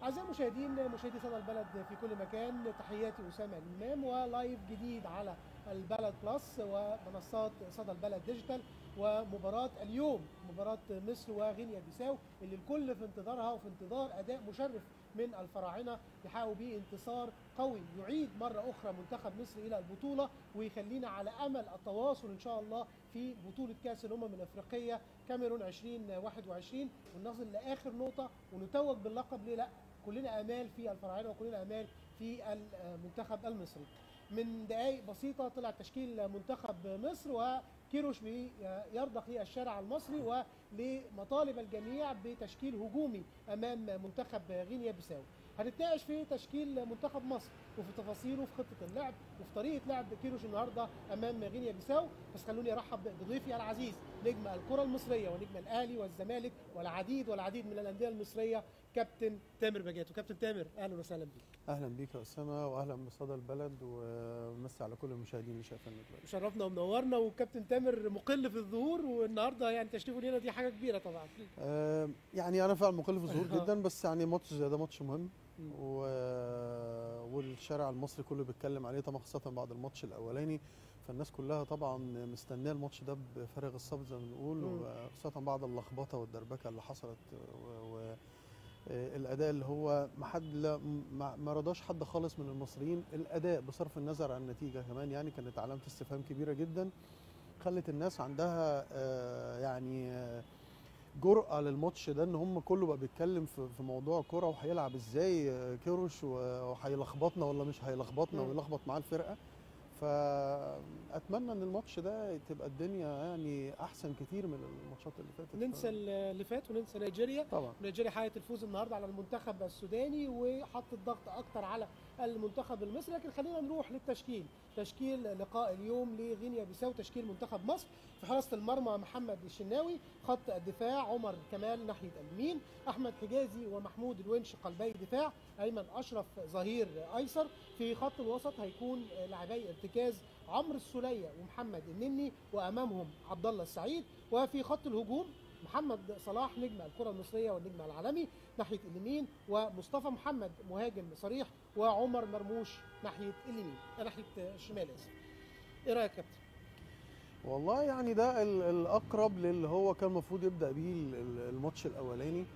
أعزائي المشاهدين مشاهدي صدى البلد في كل مكان تحياتي أسامة الإمام ولايف جديد على البلد بلس ومنصات صدى البلد ديجيتال ومباراة اليوم مباراة مصر وغينيا بيساو اللي الكل في انتظارها وفي انتظار أداء مشرف من الفراعنة يحققوا بيه انتصار قوي يعيد مرة أخرى منتخب مصر إلى البطولة ويخلينا على أمل التواصل إن شاء الله في بطولة كأس الأمم الأفريقية كاميرون 2021 ونصل لآخر نقطة ونتوج باللقب ليه لا كلنا امال في الفراعنه وكلنا امال في المنتخب المصري من دقائق بسيطه طلع تشكيل منتخب مصر وكيروش يرضخ للشارع المصري ولمطالب الجميع بتشكيل هجومي امام منتخب غينيا بيساو هنتناقش في تشكيل منتخب مصر وفي تفاصيله وفي خطه اللعب وفي طريقه لعب كيروش النهارده امام غينيا بيساو بس خلوني ارحب بضيفي العزيز نجم الكره المصريه ونجم الاهلي والزمالك والعديد والعديد من الانديه المصريه كابتن تامر بجاتو كابتن تامر اهلا وسهلا بيك اهلا بيك يا اسامه واهلا بصدى البلد ومسي على كل المشاهدين اللي شايفيننا دلوقتي شرفنا ومنورنا وكابتن تامر مقل في الظهور والنهارده يعني تشريفه لينا دي حاجه كبيره طبعا آه يعني انا فعلا مقل في الظهور جدا بس يعني ماتش زي ده ماتش مهم و... والشارع المصري كله بيتكلم عليه طبعا خاصه بعد الماتش الاولاني فالناس كلها طبعا مستنيه الماتش ده بفارغ الصبر زي ما بنقول وخاصه بعد اللخبطه والدربكه اللي حصلت و... و... الاداء اللي هو ما حد لا ما رضاش حد خالص من المصريين الاداء بصرف النظر عن النتيجه كمان يعني كانت علامه استفهام كبيره جدا خلت الناس عندها يعني جرأة للماتش ده ان هم كله بقى بيتكلم في موضوع كرة وهيلعب ازاي كيروش وهيلخبطنا ولا مش هيلخبطنا ويلخبط معاه الفرقة فاتمنى ان الماتش ده تبقى الدنيا يعني احسن كتير من الماتشات اللي فاتت ننسى اللي فات وننسى نيجيريا طبعا نيجيريا حققت الفوز النهارده على المنتخب السوداني وحطت ضغط اكتر على المنتخب المصري لكن خلينا نروح للتشكيل تشكيل لقاء اليوم لغينيا بيساو تشكيل منتخب مصر في حراسه المرمى محمد الشناوي خط الدفاع عمر كمال ناحيه اليمين احمد حجازي ومحمود الونش قلبي دفاع ايمن اشرف ظهير ايسر في خط الوسط هيكون لاعبي ارتكاز عمرو السوليه ومحمد النني وامامهم عبد الله السعيد وفي خط الهجوم محمد صلاح نجم الكره المصريه والنجم العالمي ناحيه اليمين ومصطفى محمد مهاجم صريح وعمر مرموش ناحيه اليمين ناحيه الشمال اسف ايه رايك يا كابتن والله يعني ده الاقرب للي هو كان المفروض يبدا بيه الماتش الاولاني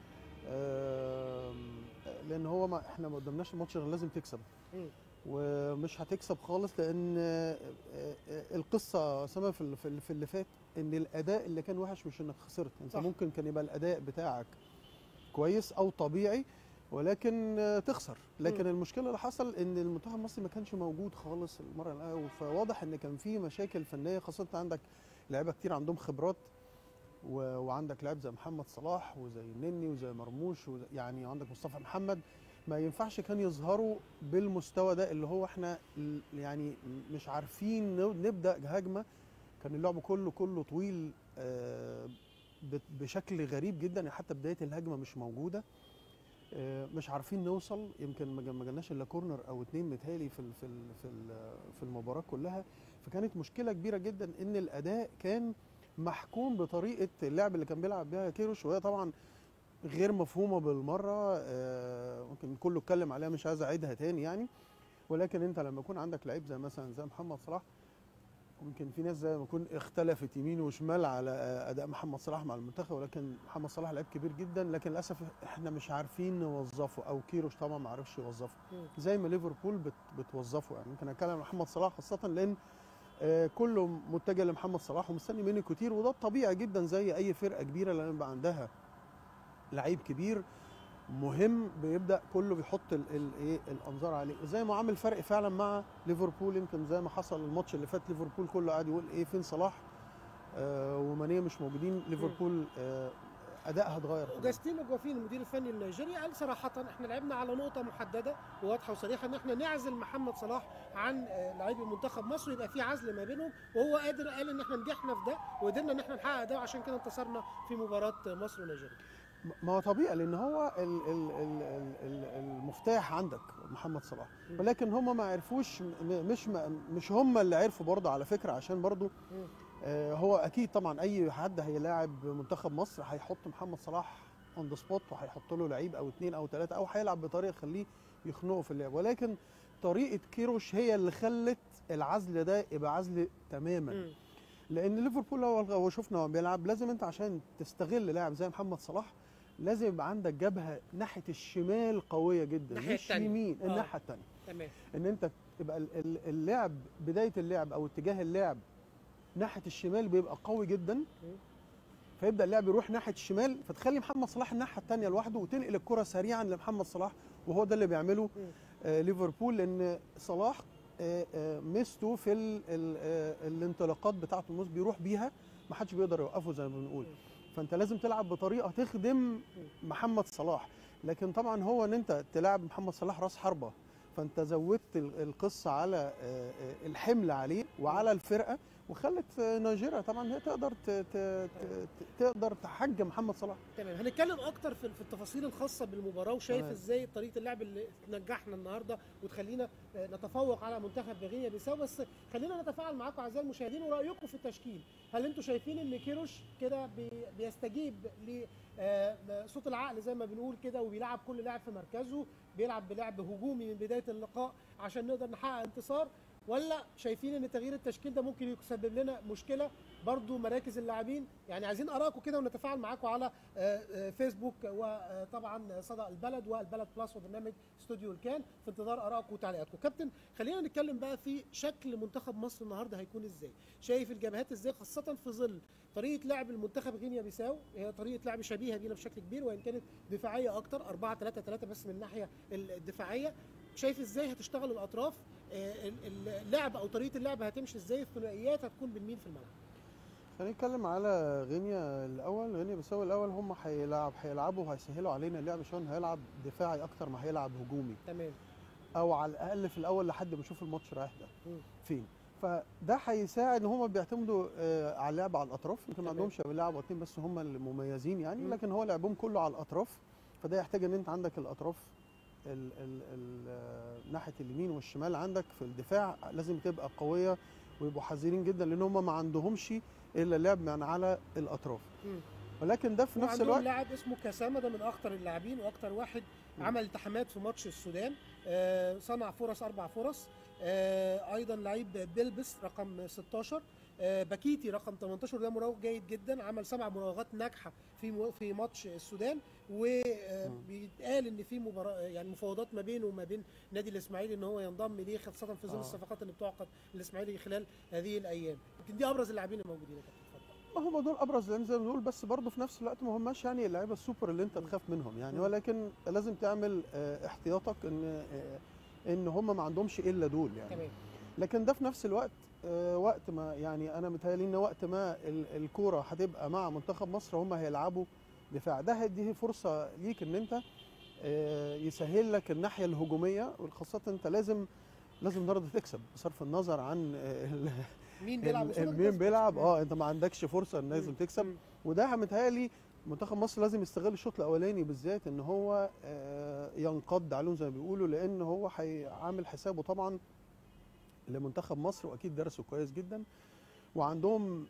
لان هو ما احنا ما قدامناش الماتش غير لازم تكسب ومش هتكسب خالص لان القصه سما في في اللي فات ان الاداء اللي كان وحش مش انك خسرت انت صح. ممكن كان يبقى الاداء بتاعك كويس او طبيعي ولكن تخسر لكن م. المشكله اللي حصل ان المنتخب المصري ما كانش موجود خالص المره الاولى فواضح ان كان في مشاكل فنيه خاصه عندك لعيبه كتير عندهم خبرات و... وعندك لاعب زي محمد صلاح وزي النني وزي مرموش وزي يعني عندك مصطفى محمد ما ينفعش كان يظهروا بالمستوى ده اللي هو احنا يعني مش عارفين نبدا هجمه كان اللعب كله كله طويل بشكل غريب جدا حتى بدايه الهجمه مش موجوده مش عارفين نوصل يمكن ما جالناش الا كورنر او اتنين متهيألي في في في في المباراه كلها فكانت مشكله كبيره جدا ان الاداء كان محكوم بطريقه اللعب اللي كان بيلعب بيها كيروش وهي طبعا غير مفهومه بالمره ممكن كله اتكلم عليها مش عايز اعيدها تاني يعني ولكن انت لما يكون عندك لعيب زي مثلا زي محمد صلاح ممكن في ناس زي ما يكون اختلفت يمين وشمال على اداء محمد صلاح مع المنتخب ولكن محمد صلاح لعيب كبير جدا لكن للاسف احنا مش عارفين نوظفه او كيروش طبعا ما عرفش يوظفه زي ما ليفربول بت بتوظفه يعني ممكن اتكلم عن محمد صلاح خاصه لان آه كله متجه لمحمد صلاح ومستني منه كتير وده طبيعي جدا زي اي فرقه كبيره لان يبقى عندها لعيب كبير مهم بيبدا كله بيحط الايه الانظار عليه زي ما عمل فرق فعلا مع ليفربول يمكن زي ما حصل الماتش اللي فات ليفربول كله قاعد يقول ايه فين صلاح آه ومانيه مش موجودين ليفربول آه ادائها اتغير اوجاستينو جوافين المدير الفني النيجيري قال صراحه احنا لعبنا على نقطه محدده وواضحه وصريحه ان احنا نعزل محمد صلاح عن لاعبي منتخب مصر ويبقى في عزل ما بينهم وهو قادر قال ان احنا نجحنا في ده وقدرنا ان احنا نحقق ده وعشان كده انتصرنا في مباراه مصر ونيجيريا ما هو طبيعي لان هو ال ال ال ال المفتاح عندك محمد صلاح ولكن هم ما عرفوش مش مش هم اللي عرفوا برضه على فكره عشان برضه آه هو اكيد طبعا اي حد هيلاعب منتخب مصر هيحط محمد صلاح اون ذا سبوت وهيحط له لعيب او اثنين او ثلاثه او هيلعب بطريقه تخليه يخنقه في اللعب ولكن طريقه كيروش هي اللي خلت العزل ده يبقى عزل تماما مم. لان ليفربول هو هو شفنا هو بيلعب لازم انت عشان تستغل لاعب زي محمد صلاح لازم يبقى عندك جبهه ناحيه الشمال قويه جدا الناحية مش التانية. يمين آه. الناحيه الثانيه تمام ان انت تبقى ال- ال- اللعب بدايه اللعب او اتجاه اللعب ناحيه الشمال بيبقى قوي جدا فيبدا اللعب يروح ناحيه الشمال فتخلي محمد صلاح الناحيه الثانيه لوحده وتنقل الكره سريعا لمحمد صلاح وهو ده اللي بيعمله مم. آه ليفربول لان صلاح آه آه ميزته في ال ال آه الانطلاقات بتاعته الموس بيروح بيها ما حدش بيقدر يوقفه زي ما بنقول مم. فانت لازم تلعب بطريقه تخدم محمد صلاح لكن طبعا هو ان انت تلعب محمد صلاح راس حربه فانت زودت ال- القصه على آه، آه، الحمل عليه وعلى الفرقه وخلت آه، نيجيريا طبعا هي تقدر ت- ت- ت- ت- تقدر تحجم محمد صلاح تمام هنتكلم اكتر في في التفاصيل الخاصه بالمباراه وشايف تمام. ازاي طريقه اللعب اللي تنجحنا النهارده وتخلينا آه، نتفوق على منتخب غينيا بيساو بس خلينا نتفاعل معاكم اعزائي المشاهدين ورايكم في التشكيل هل انتم شايفين ان كيروش كده بي- بيستجيب لصوت العقل زي ما بنقول كده وبيلعب كل لاعب في مركزه بيلعب بلعب هجومي من بدايه اللقاء عشان نقدر نحقق انتصار ولا شايفين ان تغيير التشكيل ده ممكن يسبب لنا مشكله برضو مراكز اللاعبين يعني عايزين ارائكم كده ونتفاعل معاكم على آه، آه، فيسبوك وطبعا صدى البلد والبلد بلس وبرنامج استوديو الكان في انتظار ارائكم وتعليقاتكم كابتن خلينا نتكلم بقى في شكل منتخب مصر النهارده هيكون ازاي شايف الجبهات ازاي خاصه في ظل طريقه لعب المنتخب غينيا بيساو هي طريقه لعب شبيهه بينا بشكل كبير وان كانت دفاعيه اكتر 4 3 3 بس من الناحيه الدفاعيه شايف ازاي هتشتغل الاطراف آه، ال- ال- اللعب او طريقه اللعب هتمشي ازاي الثنائيات هتكون بين مين في الملعب خلينا نتكلم على غينيا الاول غينيا بيساوي الاول هم هيلعب هيلعبوا وهيسهلوا علينا اللعب عشان هيلعب دفاعي اكتر ما هيلعب هجومي تمام او على الاقل في الاول لحد ما نشوف الماتش رايح ده مم. فين فده هيساعد ان هم بيعتمدوا آه على اللعب على الاطراف يمكن ما تمام. عندهمش لاعب او اتنين بس هم اللي مميزين يعني مم. لكن هو لعبهم كله على الاطراف فده يحتاج ان انت عندك الاطراف ال ال ال آه، ناحيه اليمين والشمال عندك في الدفاع لازم تبقى قويه ويبقوا حذرين جدا لان هم ما عندهمش الا اللعب من على الاطراف مم. ولكن ده في نفس وعندهم الوقت لاعب اسمه كاسامه ده من اخطر اللاعبين واكتر واحد مم. عمل التحامات في ماتش السودان آه، صنع فرص اربع فرص آه، ايضا لعيب بيلبس رقم 16 آه، باكيتي رقم 18 ده مراوغ جيد جدا عمل سبع مراوغات ناجحه في مو- في ماتش السودان مم. وبيتقال ان في مباراه يعني مفاوضات ما بينه وما بين نادي الاسماعيلي ان هو ينضم ليه خاصه في ظل آه. الصفقات اللي بتعقد الاسماعيلي خلال هذه الايام يمكن دي ابرز اللاعبين الموجودين يا كابتن اتفضل ما هم دول ابرز لان زي ما بنقول بس برضه في نفس الوقت ما هماش يعني اللعيبه السوبر اللي انت تخاف منهم يعني مم. ولكن لازم تعمل آه، احتياطك ان آه، ان هم ما عندهمش الا دول يعني تمام لكن ده في نفس الوقت آه، وقت ما يعني انا متهيألي ان وقت ما ال- الكوره هتبقى مع منتخب مصر هم هيلعبوا دفاع ده هيديه فرصه ليك ان انت آه، يسهل لك الناحيه الهجوميه وخاصه انت لازم لازم النهارده تكسب بصرف النظر عن آه، ال- مين بيلعب ال- قصادك مين بس؟ بيلعب اه انت ما عندكش فرصه ان لازم مم. تكسب مم. وده متهيألي منتخب مصر لازم يستغل الشوط الاولاني بالذات ان هو آه، ينقض عليهم زي ما بيقولوا لان هو هيعمل حسابه طبعا لمنتخب مصر واكيد درسوا كويس جدا وعندهم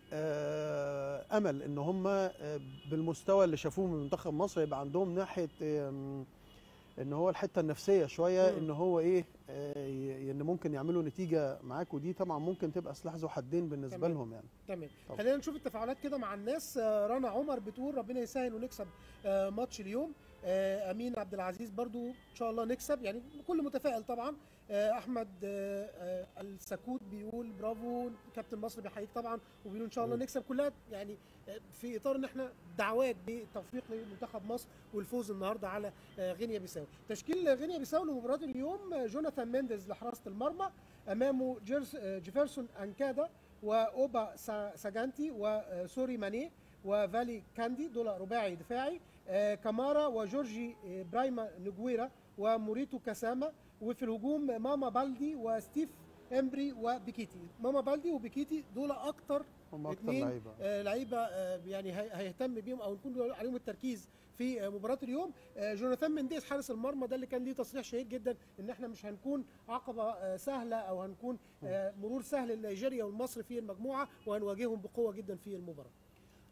آه، امل ان هم آه، بالمستوى اللي شافوه من منتخب مصر يبقى عندهم ناحيه آم، ان هو الحته النفسيه شويه مم. ان هو ايه آه، ي- ان ممكن يعملوا نتيجه معاك ودي طبعا ممكن تبقى سلاح ذو حدين بالنسبه تمام. لهم يعني تمام طبعا. خلينا نشوف التفاعلات كده مع الناس آه، رنا عمر بتقول ربنا يسهل ونكسب آه، ماتش اليوم آه، امين عبد العزيز برضو ان شاء الله نكسب يعني كل متفائل طبعا آه، احمد آه، آه، السكوت بيقول برافو كابتن مصر بيحييك طبعا وبيقول ان شاء الله مم. نكسب كلها يعني آه، في اطار ان احنا دعوات بالتوفيق لمنتخب مصر والفوز النهارده على آه، غينيا بيساو تشكيل غينيا بيساو لمباراه اليوم آه، جوناثان مينديز لحراسه المرمى امامه جيرس آه، جيفرسون انكادا واوبا سا- ساجانتي وسوري ماني وفالي كاندي دول رباعي دفاعي آه، كامارا وجورجي آه، برايما نجويرا وموريتو كاساما وفي الهجوم ماما بالدي وستيف امبري وبيكيتي ماما بالدي وبيكيتي دول اكتر هم اكتر اتنين لعيبه آه، لعيبه آه، يعني هي- هيهتم بيهم او يكون عليهم التركيز في آه، مباراه اليوم آه، جوناثان منديز حارس المرمى ده اللي كان ليه تصريح شهير جدا ان احنا مش هنكون عقبه آه، سهله او هنكون آه، مرور سهل لنيجيريا والمصر في المجموعه وهنواجههم بقوه جدا في المباراه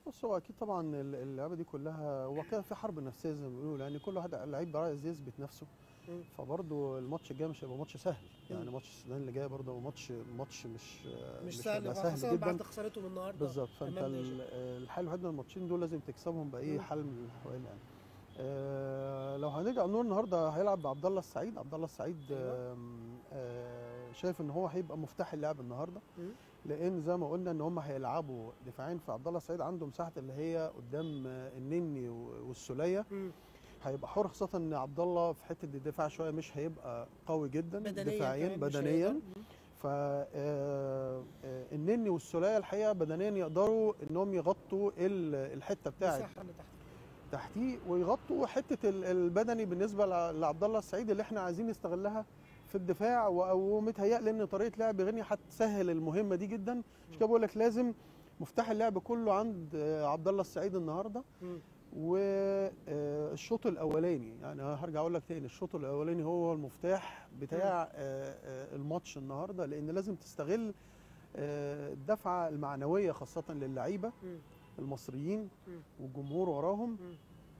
بص هو اكيد طبعا ال- اللعبه دي كلها هو كده في حرب نفسيه زي ما بيقولوا يعني كل واحد لعيب عايز يثبت نفسه مم. فبرضه الماتش الجاي مش هيبقى ماتش سهل يعني مم. ماتش السودان اللي جاي برضه هو ماتش ماتش مش مش سهل هيبقى خاصه سهل بعد جدا خسارتهم النهارده بالظبط فانت أمام ال- نيجر. آه، الحل الوحيد من الماتشين دول لازم تكسبهم باي مم. حال من الاحوال يعني آه لو هنرجع نقول النهارده هيلعب بعبد الله السعيد عبد الله السعيد أيوة. آم، آه شايف ان هو هيبقى مفتاح اللعب النهارده مم. لان زي ما قلنا ان هم هيلعبوا دفاعين فعبد الله السعيد عنده مساحه اللي هي قدام آه، النني و- والسوليه مم. هيبقى حر خاصه ان عبد الله في حته الدفاع شويه مش هيبقى قوي جدا بدنيا دفاعيا كمان مش بدنيا هيقدر. مم. ف آه، آه، النني والسوليه الحقيقه بدنيا يقدروا انهم يغطوا ال- الحته بتاعت المساحه اللي تحت تحتيه ويغطوا حته ال- البدني بالنسبه لع- لعبد الله السعيد اللي احنا عايزين نستغلها في الدفاع و- ومتهيألي ان طريقه لعب غني هتسهل المهمه دي جدا مش كده بقول لك لازم مفتاح اللعب كله عند آه، عبد الله السعيد النهارده مم. والشوط الاولاني يعني أنا هرجع اقول لك تاني الشوط الاولاني هو المفتاح بتاع آه، آه، الماتش النهارده لان لازم تستغل آه، الدفعه المعنويه خاصه للعيبه مم. المصريين مم. والجمهور وراهم مم.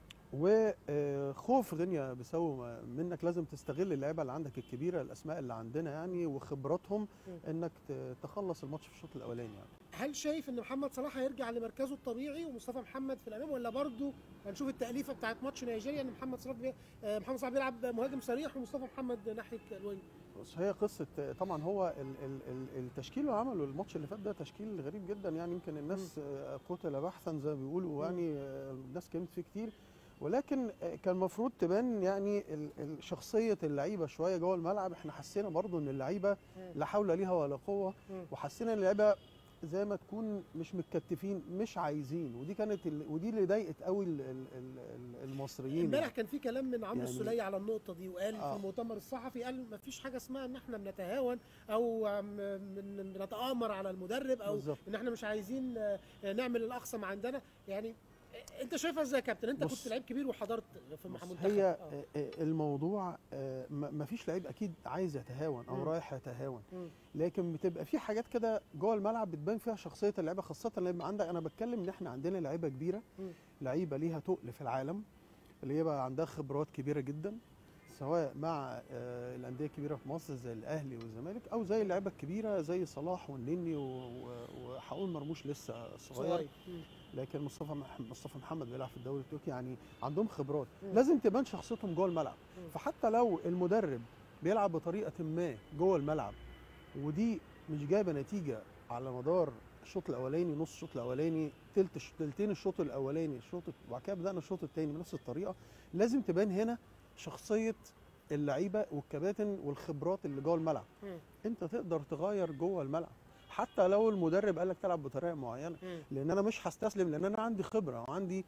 وخوف غينيا بيساو منك لازم تستغل اللعيبه اللي عندك الكبيره الاسماء اللي عندنا يعني وخبراتهم مم. انك ت- تخلص الماتش في الشوط الاولاني يعني هل شايف ان محمد صلاح هيرجع لمركزه الطبيعي ومصطفى محمد في الامام ولا برضه هنشوف التأليفه بتاعت ماتش نيجيريا ان محمد صلاح بي... آه، محمد صلاح بيلعب مهاجم صريح ومصطفى محمد ناحيه الوينج بس هي قصه طبعا هو ال ال ال التشكيل اللي عمله الماتش اللي فات ده تشكيل غريب جدا يعني يمكن الناس آه، قتل بحثا زي ما بيقولوا يعني آه، الناس كانت فيه كتير ولكن آه، كان المفروض تبان يعني ال- ال- شخصيه اللعيبه شويه جوه الملعب احنا حسينا برضو ان اللعيبه لا حول ليها ولا قوه مم. وحسينا ان اللعيبه زي ما تكون مش متكتفين مش عايزين ودي كانت ال... ودي اللي ضايقت قوي ال... ال... ال... ال- المصريين امبارح يعني. كان في كلام من عمرو يعني- السولية على النقطه دي وقال آه. في المؤتمر الصحفي قال ما فيش حاجه اسمها ان احنا بنتهاون او آم، من- بنتآمر على المدرب او بالظبط ان احنا مش عايزين آه، نعمل الاقصى ما عندنا يعني آه، انت شايفها ازاي يا كابتن انت بص. كنت لعيب كبير وحضرت في بص، المنتخب هي آه. آه، آه، الموضوع آه، ما ما فيش لعيب اكيد عايز يتهاون او مم. رايح يتهاون مم. لكن بتبقى في حاجات كده جوه الملعب بتبان فيها شخصيه اللعيبه خاصه لما عندك انا بتكلم ان احنا عندنا لعيبه كبيره مم. لعيبه ليها تقل في العالم اللي يبقى عندها خبرات كبيره جدا سواء مع آه، الانديه الكبيره في مصر زي الاهلي والزمالك او زي اللعيبه الكبيره زي صلاح والنني و- و- وهقول مرموش لسه صغير صغير مم. لكن مصطفى مح- مصطفى محمد بيلعب في الدوري التركي يعني عندهم خبرات مم. لازم تبان شخصيتهم جوه الملعب مم. فحتى لو المدرب بيلعب بطريقه ما جوه الملعب ودي مش جايبه نتيجه على مدار الشوط الاولاني نص الشوط الاولاني تلت الش- تلتين الشوط الاولاني الشوط وبعد كده بدانا الشوط الثاني بنفس الطريقه لازم تبان هنا شخصيه اللعيبه والكباتن والخبرات اللي جوه الملعب مم. انت تقدر تغير جوه الملعب حتى لو المدرب قال لك تلعب بطريقه معينه مم. لان انا مش هستسلم لان انا عندي خبره وعندي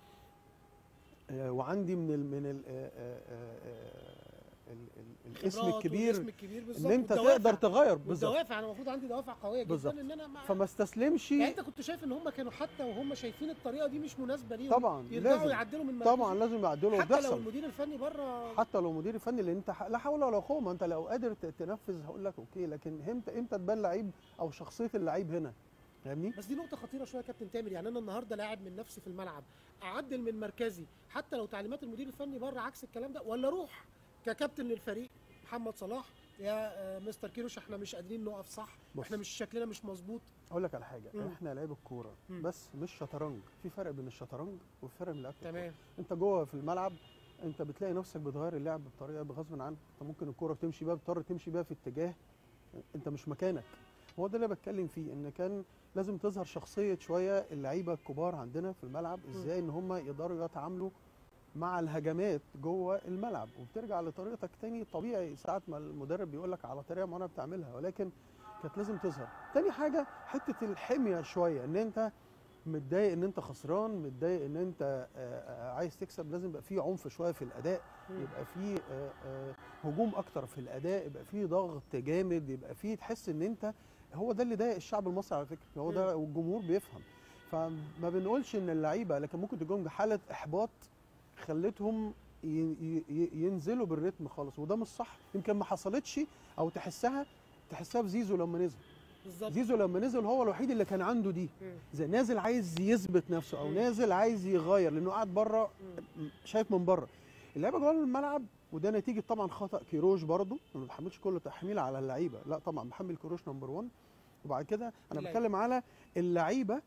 آه، وعندي من ال من ال آه، آه، آه، ال- ال- الاسم خبرات الكبير والاسم الكبير ان بالظبط انت والدوافع. تقدر تغير بالظبط والدوافع انا المفروض عندي دوافع قويه بالظبط. جدا ان انا ما فما استسلمش يعني انت كنت شايف ان هم كانوا حتى وهم شايفين الطريقه دي مش مناسبه ليهم طبعا يرجعوا لازم يعدلوا من مركزهم طبعا لازم يعدلوا حتى لو وبيحصل المدير الفني بره حتى لو مدير فني لان انت ح- لا حول ولا قوه ما انت لو قادر ت- تنفذ هقول لك اوكي لكن امتى امتى تبان لعيب او شخصيه اللعيب هنا فاهمني بس دي نقطة خطيرة شوية يا كابتن تامر يعني أنا النهاردة لاعب من نفسي في الملعب أعدل من مركزي حتى لو تعليمات المدير الفني بره عكس الكلام ده ولا أروح ككابتن للفريق محمد صلاح يا آه، مستر كيروش احنا مش قادرين نقف صح بص. احنا مش شكلنا مش مظبوط اقول لك على حاجه مم. احنا لعيب الكوره مم. بس مش شطرنج في فرق بين الشطرنج وفرق بين لعيبه الكورة. تمام انت جوه في الملعب انت بتلاقي نفسك بتغير اللعب بطريقه بغصب عنك انت ممكن الكوره تمشي بيها بتضطر تمشي بيها في اتجاه انت مش مكانك هو ده اللي بتكلم فيه ان كان لازم تظهر شخصيه شويه اللعيبه الكبار عندنا في الملعب ازاي ان هم يقدروا يتعاملوا مع الهجمات جوه الملعب وبترجع لطريقتك تاني طبيعي ساعات ما المدرب بيقول لك على طريقه معينه بتعملها ولكن كانت لازم تظهر تاني حاجه حته الحميه شويه ان انت متضايق ان انت خسران متضايق ان انت آه، آه، عايز تكسب لازم يبقى في عنف شويه في الاداء مم. يبقى في آه، آه، هجوم اكتر في الاداء يبقى في ضغط جامد يبقى في تحس ان انت هو ده اللي ضايق الشعب المصري على فكره هو ده والجمهور بيفهم فما بنقولش ان اللعيبه لكن ممكن تكون حاله احباط خلتهم ي- ي- ي- ينزلوا بالريتم خالص وده مش صح يمكن ما حصلتش او تحسها تحسها في زيزو لما نزل بالظبط زيزو لما نزل هو الوحيد اللي كان عنده دي مم. زي نازل عايز يثبت نفسه او مم. نازل عايز يغير لانه قاعد بره مم. شايف من بره اللعيبه جوه الملعب وده نتيجه طبعا خطا كيروش برضو انا ما بحملش كل تحميل على اللعيبه لا طبعا بحمل كيروش نمبر 1 وبعد كده انا اللعيبة. بتكلم على اللعيبه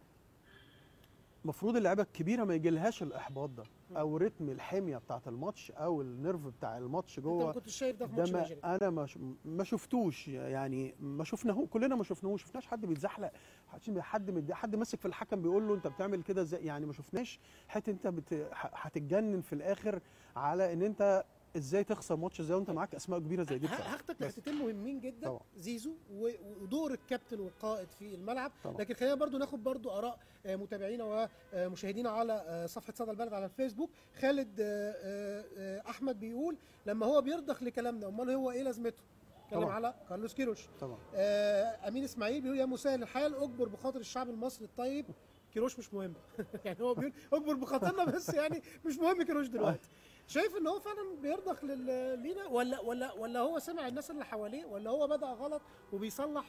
المفروض اللعيبه الكبيره ما يجيلهاش الاحباط ده مم. او رتم الحميه بتاعه الماتش او النيرف بتاع الماتش انت ما جوه كنتش شايف ده في ده ماتش ما نيجيريا انا ما ش- ما شفتوش يعني ما شفناه كلنا ما شفناهوش شفناش حد بيتزحلق حد حد مد- حد ماسك في الحكم بيقول له انت بتعمل كده ازاي يعني ما شفناش حته انت بت... ح- هتتجنن في الاخر على ان انت ازاي تخسر ماتش زي وانت معاك اسماء كبيره زي دي ه- بصراحه هاخدك بس. لحتتين مهمين جدا طبعا. زيزو و- ودور الكابتن والقائد في الملعب طبعا. لكن خلينا برضو ناخد برضو اراء آه، متابعينا ومشاهدينا على آه، صفحه صدى البلد على الفيسبوك خالد آه، آه، آه، احمد بيقول لما هو بيرضخ لكلامنا امال هو ايه لازمته اتكلم طبعا. على كارلوس كيروش طبعا آه، امين اسماعيل بيقول يا مسهل الحال اجبر بخاطر الشعب المصري الطيب كيروش مش مهم يعني هو بيقول اجبر بخاطرنا بس يعني مش مهم كيروش دلوقتي شايف ان هو فعلا بيرضخ لل- لينا ولا ولا ولا هو سمع الناس اللي حواليه ولا هو بدا غلط وبيصلح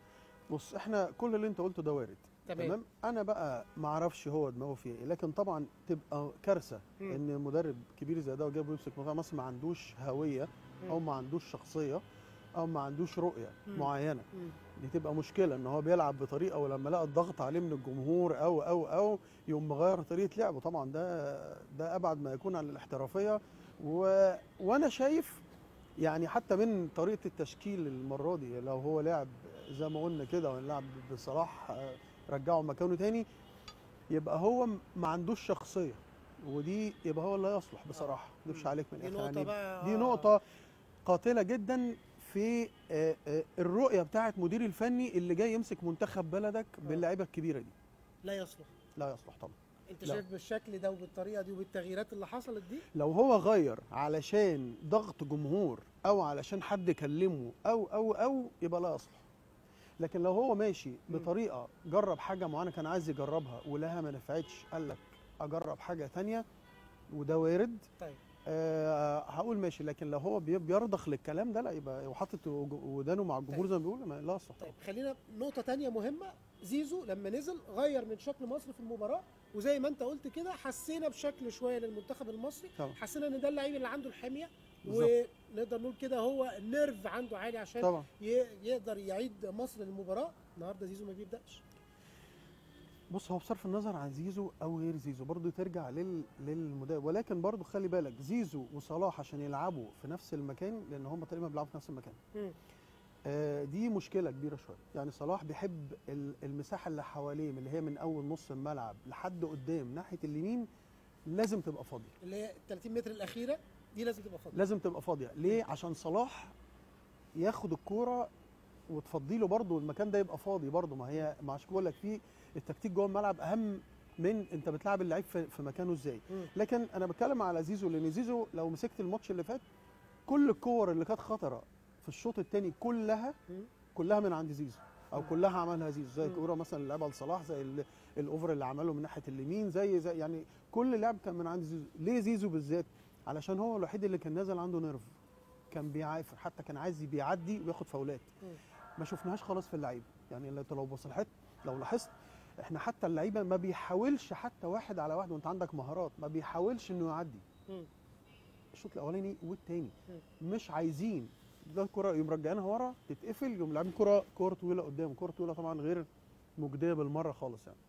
بص احنا كل اللي انت قلته ده وارد تمام. تمام انا بقى ما اعرفش هو دماغه فيه ايه لكن طبعا تبقى كارثه مم. ان مدرب كبير زي ده وجايبه يمسك منتخب مصر ما عندوش هويه او ما عندوش شخصيه او ما عندوش رؤيه مم. معينه مم. دي تبقى مشكله ان هو بيلعب بطريقه ولما لقى الضغط عليه من الجمهور او او او يقوم مغير طريقه لعبه طبعا ده ده ابعد ما يكون عن الاحترافيه و... وانا شايف يعني حتى من طريقه التشكيل المره دي لو هو لعب زي ما قلنا كده ونلعب بصلاح آه، رجعه مكانه تاني يبقى هو م- ما عندوش شخصيه ودي يبقى هو لا يصلح بصراحه ما اكذبش مم. عليك من دي الاخر نقطه يعني بقى دي آه. نقطة قاتلة جدا في آه، آه، الرؤية بتاعة مدير الفني اللي جاي يمسك منتخب بلدك آه. باللعيبة الكبيرة دي لا يصلح لا يصلح طبعا انت لا. شايف بالشكل ده وبالطريقه دي وبالتغييرات اللي حصلت دي لو هو غير علشان ضغط جمهور او علشان حد كلمه او او او يبقى لا يصلح لكن لو هو ماشي بطريقة جرب حاجة معينة كان عايز يجربها ولها ما نفعتش قال لك اجرب حاجة تانية وده وارد طيب أه هقول ماشي لكن لو هو بي- بيرضخ للكلام ده لا يبقى وحاطط وج- ودانه مع الجمهور زي ما بيقولوا ما- لا يصلح طيب خلينا نقطة تانية مهمة زيزو لما نزل غير من شكل مصر في المباراة وزي ما انت قلت كده حسينا بشكل شوية للمنتخب المصري طبعا. حسينا ان ده اللعيب اللي عنده الحمية بالظبط. ونقدر نقول كده هو النيرف عنده عالي عشان طبعا ي- يقدر يعيد مصر للمباراة النهارده زيزو ما بيبدأش بص هو بصرف النظر عن زيزو او غير زيزو برضه ترجع لل للمدرب ولكن برضه خلي بالك زيزو وصلاح عشان يلعبوا في نفس المكان لان هم تقريبا بيلعبوا في نفس المكان مم. آه دي مشكله كبيره شويه يعني صلاح بيحب ال- المساحه اللي حواليه من اللي هي من اول نص الملعب لحد قدام ناحيه اليمين لازم تبقى فاضيه اللي هي ال 30 متر الأخيرة دي لازم تبقى فاضية لازم تبقى فاضيه ليه عشان صلاح ياخد الكوره وتفضي له برضه المكان ده يبقى فاضي برضه ما هي ما عشان بقول لك في التكتيك جوه الملعب اهم من انت بتلعب اللعيب في, في مكانه ازاي مم. لكن انا بتكلم على زيزو لان زيزو لو مسكت الماتش اللي فات كل الكور اللي كانت خطره في الشوط الثاني كلها مم. كلها من عند زيزو او مم. كلها عملها زيزو زي مم. الكوره مثلا اللي لعبها لصلاح زي ال- الاوفر اللي عمله من ناحيه اليمين زي زي يعني كل لعب كان من عند زيزو ليه زيزو بالذات علشان هو الوحيد اللي كان نازل عنده نيرف كان بيعافر حتى كان عايز بيعدي وياخد فاولات مم. ما شفناهاش خلاص في اللعيبه يعني لو- لو بصلحت لو لاحظت احنا حتى اللعيبه ما بيحاولش حتى واحد على واحد وانت عندك مهارات ما بيحاولش انه يعدي مم. الشوط الاولاني والتاني مم. مش عايزين ده الكره يقوم مرجعينها ورا تتقفل يقوم لاعبين كره كره طويله قدام كره طويله طبعا غير مجديه بالمره خالص يعني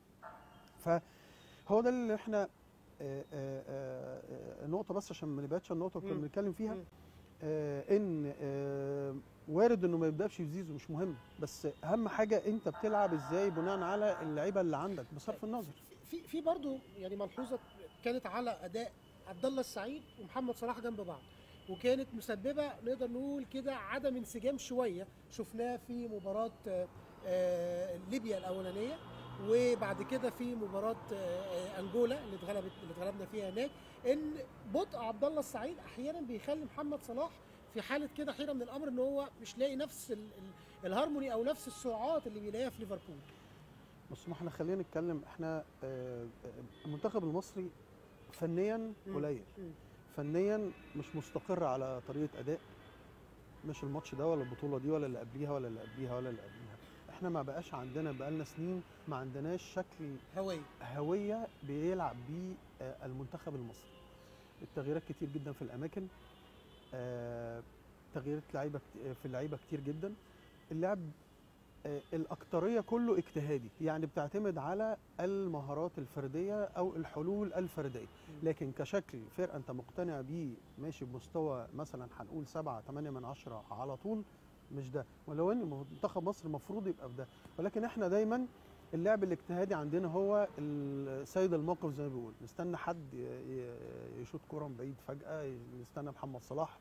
فهو ده اللي احنا آه، آه، آه، آه، نقطه بس عشان ما نبعدش عن النقطه اللي كنا مم. بنتكلم فيها مم. آه، ان آه، وارد انه ما يبداش في زيزو مش مهم بس اهم حاجه انت بتلعب ازاي بناء على اللعيبه اللي عندك بصرف النظر في في برضه يعني ملحوظه كانت على اداء عبد الله السعيد ومحمد صلاح جنب بعض وكانت مسببه نقدر نقول كده عدم انسجام شويه شفناه في مباراه آه، آه، ليبيا الاولانيه وبعد كده في مباراه آه، آه، انجولا اللي اتغلبت اللي اتغلبنا فيها هناك ان بطء عبد الله السعيد احيانا بيخلي محمد صلاح في حاله كده حيره من الامر ان هو مش لاقي نفس ال- ال- الهارموني او نفس السرعات اللي بيلاقيها في ليفربول بس ما احنا خلينا نتكلم احنا آه، آه، المنتخب المصري فنيا مم. قليل مم. فنيا مش مستقر على طريقه اداء مش الماتش ده ولا البطوله دي ولا اللي قبليها ولا اللي قبليها ولا اللي قبليها احنا ما بقاش عندنا بقالنا سنين ما عندناش شكل هويه هويه بيلعب بيه آه، المنتخب المصري التغييرات كتير جدا في الاماكن آه، تغييرات لعيبه كت- في اللعيبه كتير جدا اللعب آه، الاكتريه كله اجتهادي يعني بتعتمد على المهارات الفرديه او الحلول الفرديه لكن كشكل فرقه انت مقتنع بيه ماشي بمستوى مثلا هنقول 7 8 من 10 على طول مش ده ولو ان منتخب مصر المفروض يبقى بده ولكن احنا دايما اللعب الاجتهادي عندنا هو ال- سيد الموقف زي ما بيقول نستنى حد ي- ي- يشوط كرة من بعيد فجأة نستنى محمد صلاح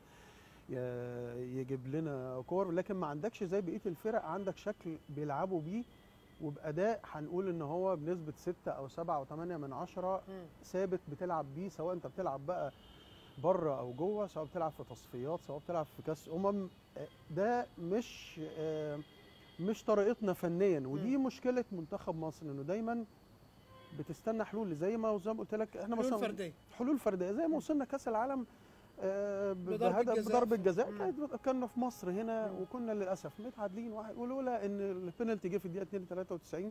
ي- يجيب لنا كور لكن ما عندكش زي بقية الفرق عندك شكل بيلعبوا بيه وبأداء هنقول ان هو بنسبة 6 او 7 او 8 من 10 مم. ثابت بتلعب بيه سواء انت بتلعب بقى بره او جوه سواء بتلعب في تصفيات سواء بتلعب في كاس امم آه، ده مش آه، مش طريقتنا فنيا ودي مشكله منتخب مصر انه دايما بتستنى حلول زي ما زي ما قلت لك احنا حلول مثلا فرديه حلول فرديه زي ما وصلنا كاس العالم آه، ب- بضربة بهدف جزاء. بضربه جزاء مم. كانت كنا في مصر هنا مم. وكنا للاسف متعادلين واحد ولولا ان البينالتي جه في الدقيقه 2 93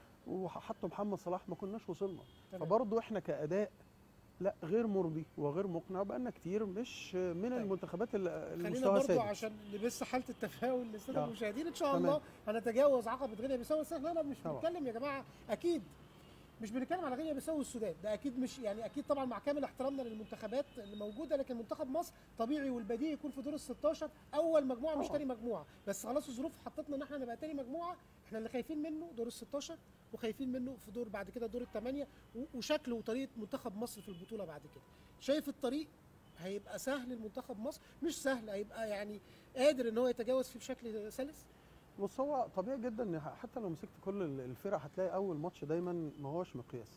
وحطوا محمد صلاح ما كناش وصلنا تمام. فبرضه احنا كاداء لا غير مرضي وغير مقنع بقالنا كتير مش من طيب. المنتخبات اللي خلينا المستوى برضو ثابت عشان نبث حاله التفاؤل للساده آه. المشاهدين ان شاء تمام. الله هنتجاوز عقبه غينيا بيساو بس احنا مش طبعا. بنتكلم يا جماعه اكيد مش بنتكلم على غينيا بيساو والسودان ده اكيد مش يعني اكيد طبعا مع كامل احترامنا للمنتخبات اللي موجوده لكن منتخب مصر طبيعي والبديهي يكون في دور ال 16 اول مجموعه مش طبعا. تاني مجموعه بس خلاص الظروف حطتنا ان احنا نبقى تاني مجموعه احنا اللي خايفين منه دور ال 16 وخايفين منه في دور بعد كده دور الثمانيه و- وشكل وطريقه منتخب مصر في البطوله بعد كده شايف الطريق هيبقى سهل لمنتخب مصر مش سهل هيبقى يعني قادر ان هو يتجاوز فيه بشكل سلس بص هو طبيعي جدا ان حتى لو مسكت كل ال- الفرق هتلاقي اول ماتش دايما ما هوش مقياس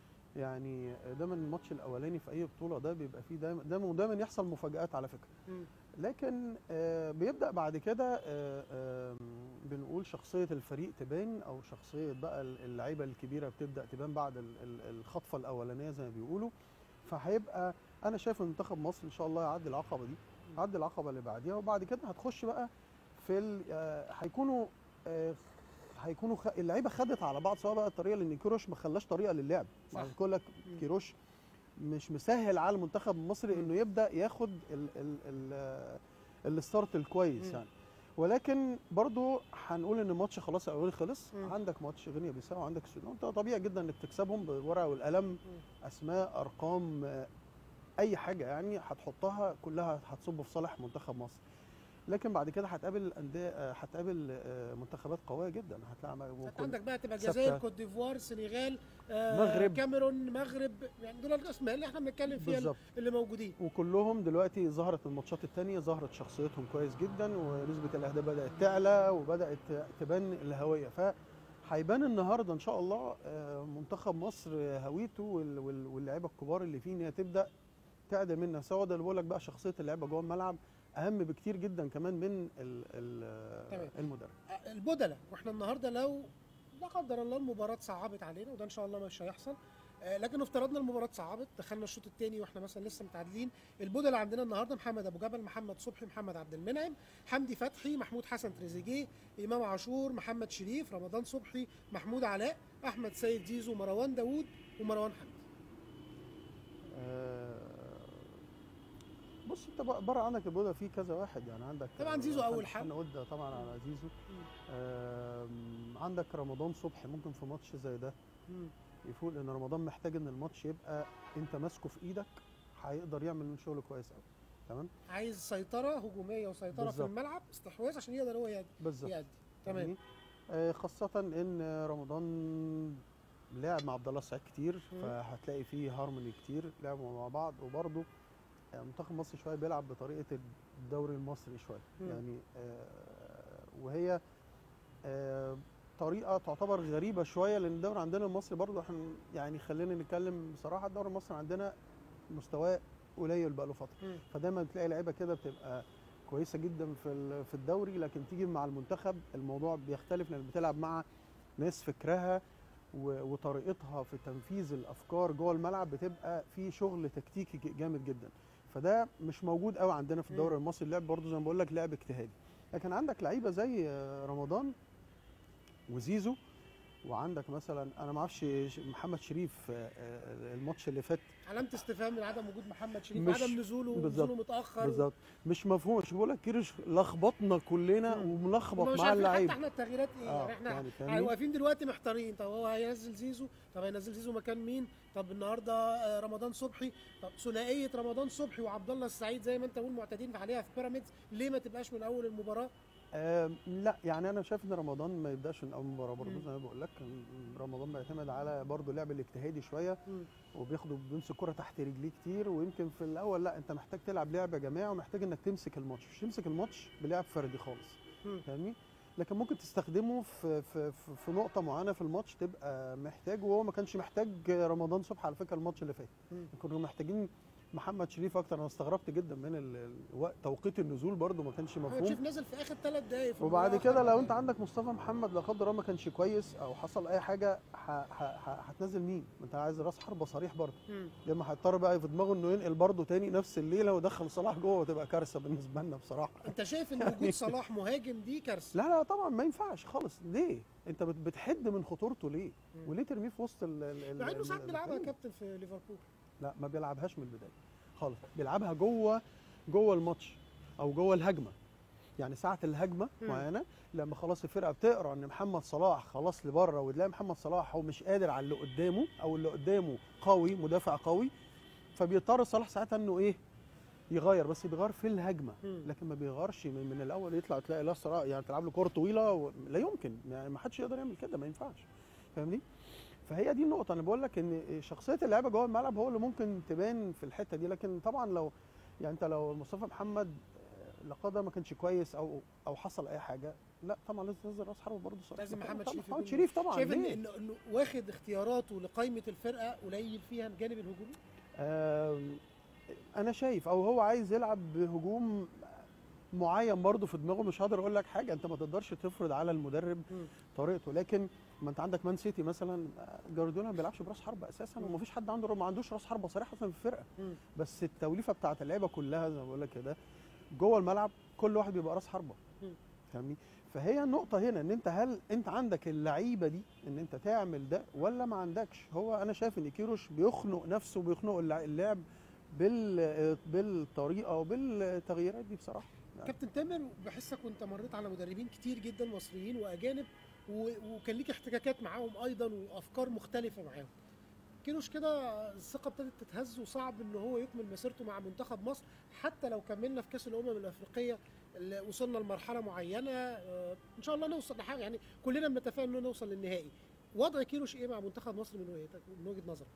يعني دايما الماتش الاولاني في اي بطوله ده بيبقى فيه دايما دايما ودايما يحصل مفاجات على فكره لكن آه، بيبدا بعد كده آه، آم، بنقول شخصيه الفريق تبان او شخصيه بقى ال- اللعيبه الكبيره بتبدا تبان بعد ال- ال- الخطفه الاولانيه زي ما بيقولوا فهيبقى انا شايف ان منتخب مصر ان شاء الله يعدي العقبه دي يعدي العقبه اللي بعديها وبعد كده هتخش بقى في ال- آه، هيكونوا آه، هيكونوا خ... اللعيبه خدت على بعض سواء بقى الطريقه لان كيروش ما خلاش طريقه للعب صح. بقول لك مم. كيروش مش مسهل على المنتخب المصري مم. انه يبدا ياخد ال ال ال الستارت الكويس مم. يعني ولكن برضو هنقول ان الماتش خلاص الاولاني خلص مم. عندك ماتش غينيا بيساو عندك السودان انت طبيعي جدا انك تكسبهم بالورقه والقلم اسماء ارقام آه، اي حاجه يعني هتحطها كلها هتصب في صالح منتخب مصر لكن بعد كده هتقابل انديه آه، هتقابل آه، منتخبات قويه جدا هتلاقي انت عندك بقى تبقى ثابتة. الجزائر كوت ديفوار سنغال آه مغرب. كاميرون مغرب يعني دول الاسماء اللي احنا بنتكلم فيها بالظبط اللي موجودين وكلهم دلوقتي ظهرت الماتشات التانية ظهرت شخصيتهم كويس جدا ونسبة الأهداف بدأت تعلى وبدأت تبان الهوية فهيبان النهاردة إن شاء الله آه، منتخب مصر هويته وال- وال- واللعيبة الكبار اللي فيه إن هي تبدأ تعدل منها سواء ده اللي بقول لك بقى شخصية اللعيبة جوه الملعب أهم بكتير جدا كمان من ال- ال- تمام. المدرب آه، البدلة واحنا النهارده لو لا قدر الله المباراة صعبت علينا وده ان شاء الله مش هيحصل آه، لكن افترضنا المباراة صعبت دخلنا الشوط الثاني واحنا مثلا لسه متعادلين البدلة عندنا النهارده محمد ابو جبل محمد صبحي محمد عبد المنعم حمدي فتحي محمود حسن تريزيجيه امام عاشور محمد شريف رمضان صبحي محمود علاء احمد سيد زيزو مروان داوود ومروان حمدي آه، بص انت بقى بره عنك البودة في كذا واحد يعني عندك طبعاً زيزو أول حد. احنا قلنا طبعا على زيزو آم، عندك رمضان صبحي ممكن في ماتش زي ده مم. يفوق لان رمضان محتاج ان الماتش يبقى انت ماسكه في ايدك هيقدر يعمل من شغل كويس قوي تمام عايز سيطرة هجومية وسيطرة في بالظبط. الملعب استحواذ عشان يقدر هو يأدي بالظبط يأدي تمام فاهمني؟ آه، خاصة ان رمضان لعب مع عبد الله السعيد كتير مم. فهتلاقي فيه هارموني كتير لعبوا مع بعض وبرضه آه، منتخب مصر شويه بيلعب بطريقه الدوري المصري شويه مم. يعني آه، وهي آه، طريقه تعتبر غريبه شويه لان الدوري عندنا المصري برضه احنا يعني خلينا نتكلم بصراحه الدوري المصري عندنا مستواه قليل بقى له فتره مم. فدايما تلاقي لعيبه كده بتبقى كويسه جدا في ال- في الدوري لكن تيجي مع المنتخب الموضوع بيختلف لان بتلعب مع ناس فكرها و- وطريقتها في تنفيذ الافكار جوه الملعب بتبقى في شغل تكتيكي ج- جامد جدا فده مش موجود قوي عندنا في الدوري المصري اللعب برضه زي ما بقول لك لعب اجتهادي لكن عندك لعيبه زي آه، رمضان وزيزو وعندك مثلا انا ما اعرفش ش- محمد شريف آه، آه، الماتش اللي فات علامه استفهام من عدم وجود محمد شريف مش- عدم نزوله بالظبط. ونزوله متاخر بالظبط مش مفهوم مش بقول لك كيروش لخبطنا كلنا مم. وملخبط مش مع عارفين حتى اللعيبه احنا التغييرات ايه اه يعني احنا يعني يعني فاهمني واقفين دلوقتي محتارين طب هو هينزل زيزو طب هينزل زيزو مكان مين طب النهارده آه، رمضان صبحي طب ثنائيه رمضان صبحي وعبد الله السعيد زي ما انت قول معتادين عليها في بيراميدز ليه ما تبقاش من اول المباراه آه لا يعني انا شايف ان رمضان ما يبداش من اول مباراه برضه مم. زي ما بقول لك رمضان بيعتمد على برضه اللعب الاجتهادي شويه مم. وبياخدوا بيمسك كرة تحت رجليه كتير ويمكن في الاول لا انت محتاج تلعب لعبه جماعه ومحتاج انك تمسك الماتش مش تمسك الماتش بلعب فردي خالص مم. فاهمني لكن ممكن تستخدمه في في في, في نقطه معينه في الماتش تبقى محتاج وهو ما كانش محتاج رمضان صبحي على فكره الماتش اللي فات مم. كنا محتاجين محمد شريف اكتر انا استغربت جدا من ال- الوقت توقيت النزول برده ما كانش محمد مفهوم شريف نزل في اخر ثلاث دقائق في وبعد المباراة كده آخر لو انت دقايق. عندك مصطفى محمد لا قدر الله ما كانش كويس او حصل اي حاجه ه- ه- ه- هتنزل مين؟ ما انت عايز راس حربه صريح برضه مم. لما هيضطر بقى في دماغه انه ينقل برضه تاني نفس الليله ودخل صلاح جوه وتبقى كارثه بالنسبه لنا بصراحه انت شايف ان يعني- وجود صلاح مهاجم دي كارثه لا لا طبعا ما ينفعش خالص ليه؟ انت بت- بتحد من خطورته ليه؟ مم. وليه ترميه في وسط ال ال- ال- مع انه ساعات ال- بيلعبها يا الفريق؟ كابتن في ليفربول لا ما بيلعبهاش من البدايه خالص بيلعبها جوه جوه الماتش او جوه الهجمه يعني ساعه الهجمه مم. معينه لما خلاص الفرقه بتقرا ان محمد صلاح خلاص لبره وتلاقي محمد صلاح هو مش قادر على اللي قدامه او اللي قدامه قوي مدافع قوي فبيضطر صلاح ساعتها انه ايه يغير بس بيغير في الهجمه مم. لكن ما بيغيرش من, من الاول يطلع تلاقي لا صراع يعني تلعب له كوره طويله و... لا يمكن يعني ما حدش يقدر يعمل كده ما ينفعش فاهمني فهي دي النقطه انا بقول لك ان شخصيه اللعيبه جوه الملعب هو اللي ممكن تبان في الحته دي لكن طبعا لو يعني انت لو مصطفى محمد آه، لا قدر ما كانش كويس او او حصل اي حاجه لا طبعا لازم تنزل راس حربه برضه صراحة. لازم محمد طبعاً شريف محمد يكون- شريف طبعا شايف ان ليه؟ انه إنه واخد اختياراته لقائمه الفرقه قليل فيها الجانب الهجومي آم، انا شايف او هو عايز يلعب بهجوم معين برضه في دماغه مش هقدر اقول لك حاجه انت ما تقدرش تفرض على المدرب مم. طريقته لكن ما انت عندك مان سيتي مثلا آه، جوارديولا ما بيلعبش براس حربه اساسا مم. ومفيش حد عنده ما عندوش راس حربه صريح اصلا في الفرقه مم. بس التوليفه بتاعت اللعيبه كلها زي ما بقول لك كده جوه الملعب كل واحد بيبقى راس حربه مم. فاهمني فهي النقطه هنا ان انت هل انت عندك اللعيبه دي ان انت تعمل ده ولا ما عندكش هو انا شايف ان كيروش بيخنق نفسه بيخنق اللع- اللعب بال بالطريقه وبالتغييرات دي بصراحه كابتن تامر بحسك وانت مريت على مدربين كتير جدا مصريين واجانب و- وكان ليك احتكاكات معاهم ايضا وافكار مختلفه معاهم كيروش كده الثقه ابتدت تتهز وصعب ان هو يكمل مسيرته مع منتخب مصر حتى لو كملنا في كاس الامم الافريقيه اللي وصلنا لمرحله معينه آه، ان شاء الله نوصل لحاجه يعني كلنا بنتفائل انه نوصل للنهائي وضع كيروش ايه مع منتخب مصر من وجهتك من وجهه نظرك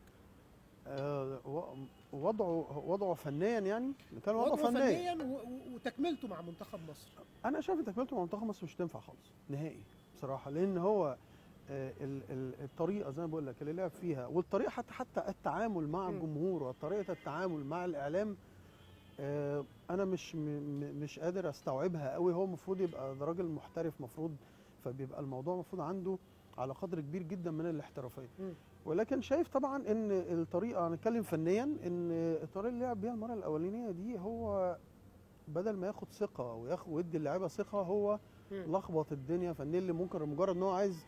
آه، و- وضعه وضعه فنيا يعني كان وضعه وضعه فنيا فنيا و- و- وتكملته مع منتخب مصر انا شايف ان تكملته مع منتخب مصر مش تنفع خالص نهائي بصراحه لان هو آه، ال- ال- الطريقه زي ما بقول لك اللي لعب فيها والطريقه حتى حتى التعامل مع مم. الجمهور وطريقه التعامل مع الاعلام آه، انا مش م- م- مش قادر استوعبها قوي هو المفروض يبقى ده راجل محترف مفروض فبيبقى الموضوع المفروض عنده على قدر كبير جدا من الاحترافيه مم. ولكن شايف طبعا ان الطريقه هنتكلم فنيا ان الطريقه اللي لعب بيها المره الاولانيه دي هو بدل ما ياخد ثقه وياخد ويدي اللعيبه ثقه هو مم. لخبط الدنيا فنيا اللي ممكن مجرد ان هو عايز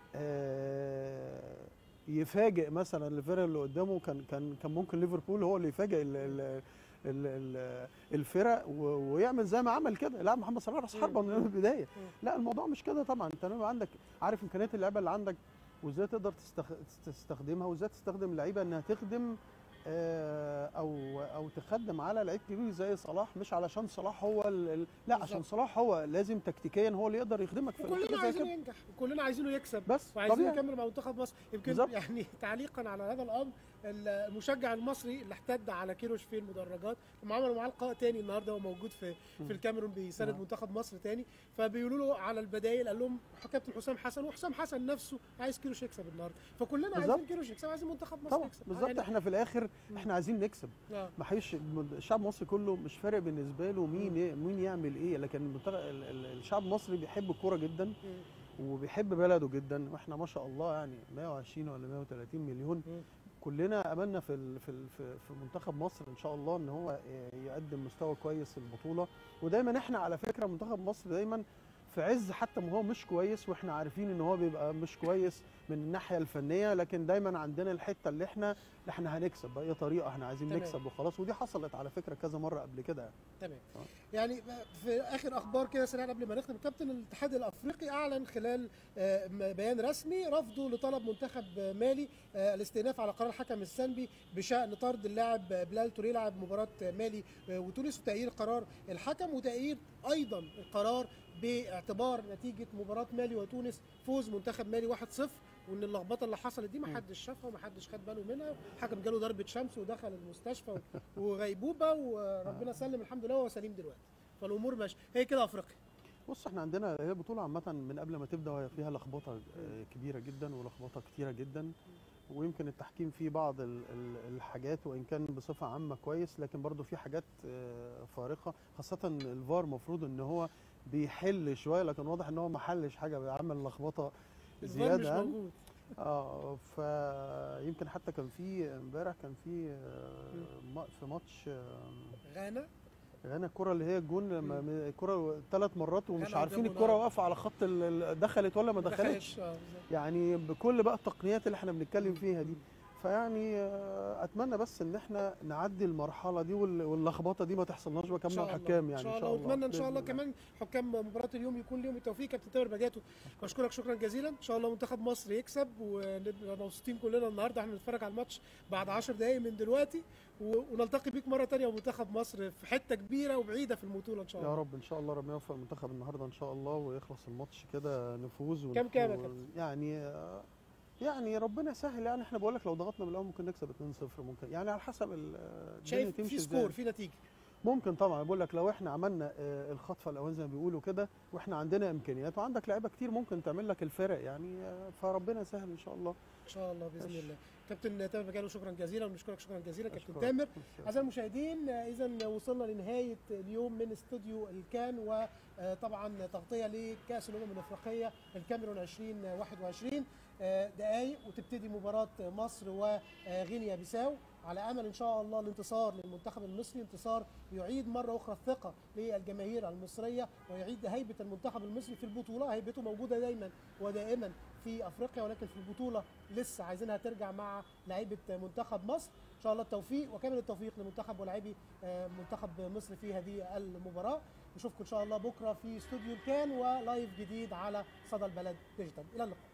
آه، يفاجئ مثلا الفرق اللي قدامه كان كان كان ممكن ليفربول هو اللي يفاجئ ال- ال- ال- ال- الفرق و- ويعمل زي ما عمل كده يلعب محمد صلاح راس حربه من البدايه لا الموضوع مش كده طبعا انت لما عندك عارف امكانيات اللعيبه اللي عندك وازاي تقدر تستخ... تستخدمها وازاي تستخدم اللعيبه انها تخدم آه، او او تخدم على لعيب كبير زي صلاح مش علشان صلاح هو ال... ال- لا عشان بالظبط. صلاح هو لازم تكتيكيا هو اللي يقدر يخدمك في وكلنا حاجة زي عايزينه كده. ينجح وكلنا عايزينه يكسب بس وعايزين طبيعي يكمل مع منتخب مصر يمكن بالظبط. يعني تعليقا على هذا الامر المشجع المصري اللي احتد على كيروش في المدرجات هم عملوا معاه لقاء تاني النهارده هو موجود في مم. في الكاميرون بيساند نعم. منتخب مصر تاني فبيقولوا له على البدايل قال لهم كابتن حسام حسن وحسام حسن نفسه عايز كيروش يكسب النهارده فكلنا عايزين بالظبط. كيروش يكسب عايزين منتخب مصر طبعا يكسب بالظبط يعني احنا في الاخر احنا عايزين نكسب آه. ما حيش الشعب المصري كله مش فارق بالنسبه له مين ي- مين يعمل ايه لكن المنتخب- ال- ال- الشعب المصري بيحب الكوره جدا مم. وبيحب بلده جدا واحنا ما شاء الله يعني 120 ولا 130 مليون مم. كلنا املنا في ال- في ال- في في منتخب مصر ان شاء الله ان هو يقدم مستوى كويس في البطوله ودايما احنا على فكره منتخب مصر دايما في عز حتى ما هو مش كويس واحنا عارفين ان هو بيبقى مش كويس من الناحيه الفنيه لكن دايما عندنا الحته اللي احنا اللي احنا هنكسب باي طريقه احنا عايزين تمام. نكسب وخلاص ودي حصلت على فكره كذا مره قبل كده يعني. تمام آه. يعني في اخر اخبار كده سريعا قبل ما نختم كابتن الاتحاد الافريقي اعلن خلال آه، م- بيان رسمي رفضه لطلب منتخب مالي آه، الاستئناف على قرار الحكم السنبي بشان طرد اللاعب بلال توريه لاعب مباراه مالي آه، وتونس وتأييد قرار الحكم وتأييد ايضا القرار باعتبار نتيجه مباراه مالي وتونس فوز منتخب مالي 1-0 وان اللخبطه اللي حصلت دي ما مم. حدش شافها وما حدش خد باله منها الحكم جاله ضربه شمس ودخل المستشفى و- وغيبوبه وربنا سلم الحمد لله وهو سليم دلوقتي فالامور ماشيه هي كده افريقيا بص احنا عندنا هي بطوله عامه من قبل ما تبدا وهي فيها لخبطه آه، كبيره جدا ولخبطه كتيره جدا ويمكن التحكيم فيه بعض ال- ال- الحاجات وان كان بصفه عامه كويس لكن برضو في حاجات آه، فارقه خاصه الفار المفروض ان هو بيحل شويه لكن واضح ان هو ما حلش حاجه بيعمل لخبطه الفار مش زياده يعني. موجود اه فيمكن حتى كان في امبارح كان في آه، ما- في ماتش آه، غانا غانا الكرة اللي هي الجون لما مم. الكرة ثلاث مرات ومش غانا عارفين قدام الكرة ونار. واقفة على خط ال- ال- دخلت ولا ما دخلتش آه، بالظبط. يعني بكل بقى التقنيات اللي احنا بنتكلم فيها دي فيعني آه، اتمنى بس ان احنا نعدي المرحلة دي وال- واللخبطة دي ما تحصلناش بقى ان كم شاء الله الحكام يعني ان شاء الله واتمنى ان شاء بإذن الله كمان حكام مباراه اليوم يكون ليهم التوفيق كابتن تامر بجاتو بشكرك شكرا جزيلا ان شاء الله منتخب مصر يكسب ونبقى مبسوطين كلنا النهارده احنا بنتفرج على الماتش بعد 10 دقائق من دلوقتي و- ونلتقي بيك مره ثانيه ومنتخب مصر في حته كبيره وبعيده في البطوله ان شاء يا الله رب ان شاء الله ربنا يوفق المنتخب النهارده ان شاء الله ويخلص الماتش كده نفوز كام كام يا ونفوز- كابتن؟ يعني آه، يعني ربنا يسهل يعني احنا بقول لك لو ضغطنا من الاول ممكن نكسب 2-0 ممكن يعني على حسب ال- آه، الدنيا شايف تمشي في إزاي. سكور في نتيجه ممكن طبعا بقول لك لو احنا عملنا آه، الخطفه الاول زي ما بيقولوا كده واحنا عندنا امكانيات وعندك لعيبه كتير ممكن تعمل لك الفرق يعني آه، فربنا يسهل ان شاء الله ان شاء الله باذن ماشي. الله كابتن تامر بجاتو شكرا جزيلا ونشكرك شكرا جزيلا كابتن أشكرك. تامر اعزائي المشاهدين اذا وصلنا لنهايه اليوم من استوديو الكان وطبعا تغطيه لكاس الامم الافريقيه الكاميرون 2021 آه، دقائق وتبتدي مباراه مصر وغينيا بيساو على امل ان شاء الله الانتصار للمنتخب المصري انتصار يعيد مره اخرى الثقه للجماهير المصريه ويعيد هيبه المنتخب المصري في البطوله هيبته موجوده دايما ودائما في افريقيا ولكن في البطوله لسه عايزينها ترجع مع لعيبه منتخب مصر ان شاء الله التوفيق وكامل التوفيق لمنتخب ولاعبي آه، منتخب مصر في هذه المباراه نشوفكم ان شاء الله بكره في استوديو الكان ولايف جديد على صدى البلد ديجيتال الى اللقاء